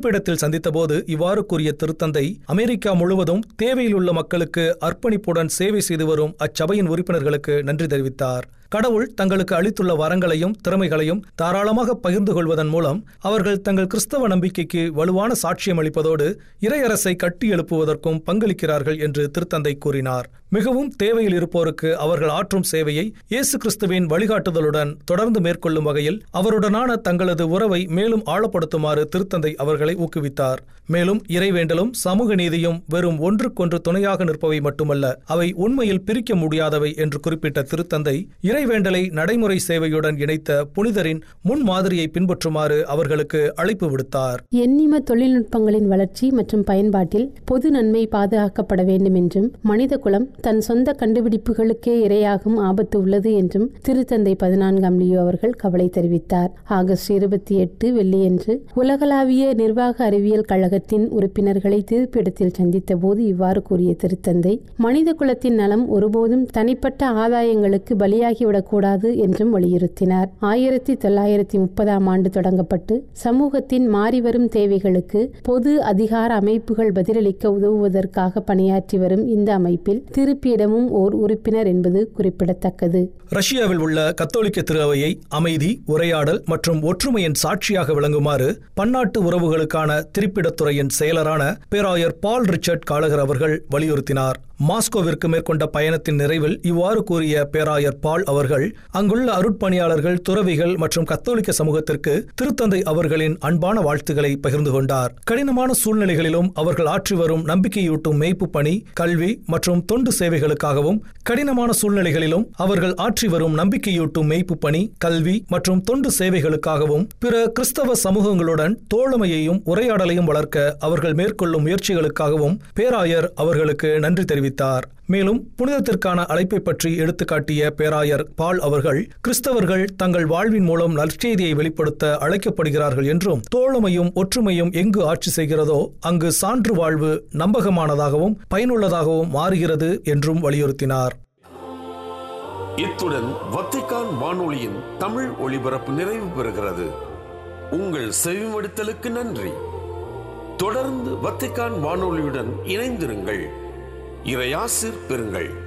திருப்பிடத்தில் சந்தித்தபோது இவ்வாறு கூறிய திருத்தந்தை அமெரிக்கா முழுவதும் தேவையிலுள்ள மக்களுக்கு அர்ப்பணிப்புடன் சேவை செய்து வரும் அச்சபையின் உறுப்பினர்களுக்கு நன்றி தெரிவித்தார் கடவுள் தங்களுக்கு அளித்துள்ள வரங்களையும் திறமைகளையும் தாராளமாக பகிர்ந்து கொள்வதன் மூலம் அவர்கள் தங்கள் கிறிஸ்தவ நம்பிக்கைக்கு வலுவான சாட்சியம் அளிப்பதோடு இறையரசை கட்டி எழுப்புவதற்கும் பங்களிக்கிறார்கள் என்று திருத்தந்தை கூறினார் மிகவும் தேவையில் இருப்போருக்கு அவர்கள் ஆற்றும் சேவையை இயேசு கிறிஸ்துவின் வழிகாட்டுதலுடன் தொடர்ந்து மேற்கொள்ளும் வகையில் அவருடனான தங்களது உறவை மேலும் ஆழப்படுத்துமாறு திருத்தந்தை அவர்களை ஊக்குவித்தார் மேலும் இறைவேண்டலும் சமூக நீதியும் வெறும் ஒன்றுக்கொன்று துணையாக நிற்பவை மட்டுமல்ல அவை உண்மையில் பிரிக்க முடியாதவை என்று குறிப்பிட்ட திருத்தந்தை இறைவேண்டலை நடைமுறை சேவையுடன் இணைத்த புனிதரின் முன்மாதிரியை பின்பற்றுமாறு அவர்களுக்கு அழைப்பு விடுத்தார் எண்ணிம தொழில்நுட்பங்களின் வளர்ச்சி மற்றும் பயன்பாட்டில் பொது நன்மை பாதுகாக்கப்பட வேண்டும் என்றும் மனித குலம் தன் சொந்த கண்டுபிடிப்புகளுக்கே இரையாகும் ஆபத்து உள்ளது என்றும் திருத்தந்தை பதினான்காம் லியோ அவர்கள் கவலை தெரிவித்தார் ஆகஸ்ட் இருபத்தி எட்டு வெள்ளியன்று உலகளாவிய நிர்வாக அறிவியல் கழகத்தின் உறுப்பினர்களை திருப்பிடத்தில் சந்தித்த போது இவ்வாறு கூறிய திருத்தந்தை மனித குலத்தின் நலம் ஒருபோதும் தனிப்பட்ட ஆதாயங்களுக்கு பலியாகிவிடக்கூடாது என்றும் வலியுறுத்தினார் ஆயிரத்தி தொள்ளாயிரத்தி முப்பதாம் ஆண்டு தொடங்கப்பட்டு சமூகத்தின் மாறிவரும் தேவைகளுக்கு பொது அதிகார அமைப்புகள் பதிலளிக்க உதவுவதற்காக பணியாற்றி வரும் இந்த அமைப்பில் திருப்பியிடமும் ஓர் உறுப்பினர் என்பது குறிப்பிடத்தக்கது ரஷ்யாவில் உள்ள கத்தோலிக்க திருஅவையை அமைதி உரையாடல் மற்றும் ஒற்றுமையின் சாட்சியாக விளங்குமாறு பன்னாட்டு உறவுகளுக்கான திருப்பிடத்துறையின் செயலரான பேராயர் பால் ரிச்சர்ட் காலகர் அவர்கள் வலியுறுத்தினார் மாஸ்கோவிற்கு மேற்கொண்ட பயணத்தின் நிறைவில் இவ்வாறு கூறிய பேராயர் பால் அவர்கள் அங்குள்ள அருட்பணியாளர்கள் துறவிகள் மற்றும் கத்தோலிக்க சமூகத்திற்கு திருத்தந்தை அவர்களின் அன்பான வாழ்த்துக்களை பகிர்ந்து கொண்டார் கடினமான சூழ்நிலைகளிலும் அவர்கள் ஆற்றி வரும் நம்பிக்கையூட்டும் மேய்ப்பு பணி கல்வி மற்றும் தொண்டு சேவைகளுக்காகவும் கடினமான சூழ்நிலைகளிலும் அவர்கள் ஆற்றி வரும் நம்பிக்கையூட்டும் மேய்ப்பு பணி கல்வி மற்றும் தொண்டு சேவைகளுக்காகவும் பிற கிறிஸ்தவ சமூகங்களுடன் தோழமையையும் உரையாடலையும் வளர்க்க அவர்கள் மேற்கொள்ளும் முயற்சிகளுக்காகவும் பேராயர் அவர்களுக்கு நன்றி தெரிவித்தார் மேலும் புனிதத்திற்கான அழைப்பை பற்றி எடுத்துக்காட்டிய பேராயர் பால் அவர்கள் கிறிஸ்தவர்கள் தங்கள் வாழ்வின் மூலம் நற்செய்தியை வெளிப்படுத்த அழைக்கப்படுகிறார்கள் என்றும் தோழமையும் ஒற்றுமையும் எங்கு ஆட்சி செய்கிறதோ அங்கு சான்று வாழ்வு நம்பகமானதாகவும் பயனுள்ளதாகவும் மாறுகிறது என்றும் வலியுறுத்தினார் இத்துடன் வத்திக்கான் வானொலியின் தமிழ் ஒளிபரப்பு நிறைவு பெறுகிறது உங்கள் செவிமடுத்தலுக்கு நன்றி தொடர்ந்து வத்திக்கான் வானொலியுடன் இணைந்திருங்கள் இறையாசிர் பெறுங்கள்